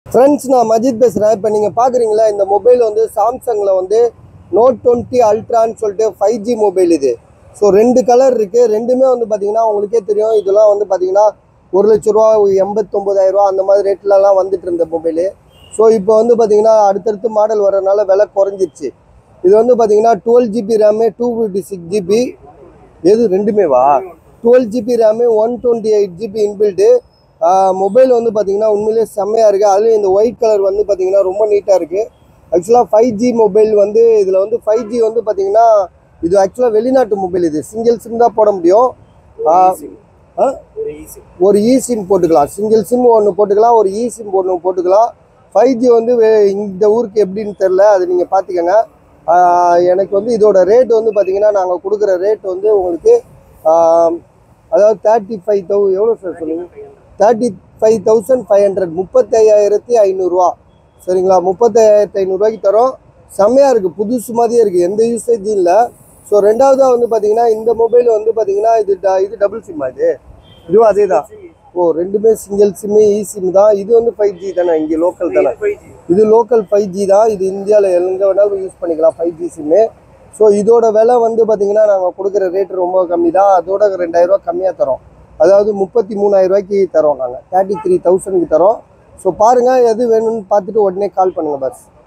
Friends நான் மஜித் பேசுகிறேன் இப்போ நீங்கள் பார்க்குறீங்களா இந்த மொபைல் வந்து சாம்சங்கில் வந்து நோட் டுவெண்ட்டி அல்ட்ரான்னு சொல்லிட்டு ஃபைவ் ஜி மொபைல் இது ஸோ ரெண்டு கலர் இருக்குது ரெண்டுமே வந்து பார்த்தீங்கன்னா உங்களுக்கே தெரியும் இதெல்லாம் வந்து பார்த்தீங்கன்னா ஒரு லட்ச ரூபா எண்பத்தொம்போதாயிரம் ரூபா அந்த மாதிரி ரேட்லலாம் வந்துட்டு இருந்த மொபைலு ஸோ இப்போ வந்து பார்த்தீங்கன்னா அடுத்தடுத்து மாடல் வரனால விலை குறைஞ்சிருச்சு இது வந்து பார்த்தீங்கன்னா twelve GB RAM two fifty six GB எது ரெண்டுமே வா twelve GB RAM one twenty eight GB inbuilt mobile வந்து பார்த்தீங்கன்னா உண்மையிலேயே செம்மையாக இருக்குது அதுலேயும் இந்த ஒயிட் கலர் வந்து பார்த்தீங்கன்னா ரொம்ப நீட்டாக இருக்குது ஆக்சுவலாக ஃபைவ் ஜி மொபைல் வந்து இதில் வந்து ஃபைவ் ஜி வந்து பார்த்தீங்கன்னா இது ஆக்சுவலாக வெளிநாட்டு மொபைல் இது சிங்கிள் சிம் தான் போட முடியும் ஆ, ஆ? ஒரு இ சிம் போட்டுக்கலாம் சிங்கிள் சிம் ஒன்று போட்டுக்கலாம் ஒரு இ சிம் ஒன்று போட்டுக்கலாம் ஃபைவ் ஜி வந்து வே- இந்த ஊருக்கு எப்படின்னு தெரில அது நீங்கள் பார்த்துக்கோங்க ஆஹ் எனக்கு வந்து இதோட ரேட் வந்து பார்த்தீங்கன்னா நாங்கள் கொடுக்குற ரேட் வந்து உங்களுக்கு ஆஹ் அதாவது தேர்ட்டி ஃபைவ் தௌ எவ்வளோ சார் சொல்லுங்க thirty five thousand five hundred முப்பத்தையாயிரத்தி ஐநூறுரூவா சரிங்களா முப்பத்தையாயிரத்தி ஐநூறுரூவாய்க்கு தரோம் செம்மையாக இருக்குது புதுசு மாதிரியே இருக்குது எந்த யூசேஜும் இல்லை ஸோ ரெண்டாவதாக வந்து பார்த்தீங்கன்னா இந்த மொபைல் வந்து பார்த்தீங்கன்னா இது ட- இது டபுள் சிம்மா இது இதுவும் அதே தான் ஓ ரெண்டுமே சிங்கிள் சிம்மு இ சிம் தான் இது வந்து ஃபைவ் ஜி தானே இங்கே லோக்கல் தானே இது லோக்கல் ஃபைவ் ஜி தான் இது இந்தியாவில் எங்கே வேணாலும் யூஸ் பண்ணிக்கலாம் ஃபைவ் ஜி சிம்மு ஸோ இதோட விலை வந்து பார்த்தீங்கன்னா நாங்கள் கொடுக்குற ரேட் ரொம்ப கம்மி தான் அதோட ரெண்டாயிரரூவா கம்மியாக தரோம் அதாவது முப்பத்தி மூணாயிரம் ரூபாய்க்கு தரோம் நாங்கள் தேர்ட்டி த்ரீ தௌசண்ட்க்கு தரோம் ஸோ பாருங்கள் எது வேணும்னு பார்த்துட்டு உடனே கால் பண்ணுங்கள் பஸ்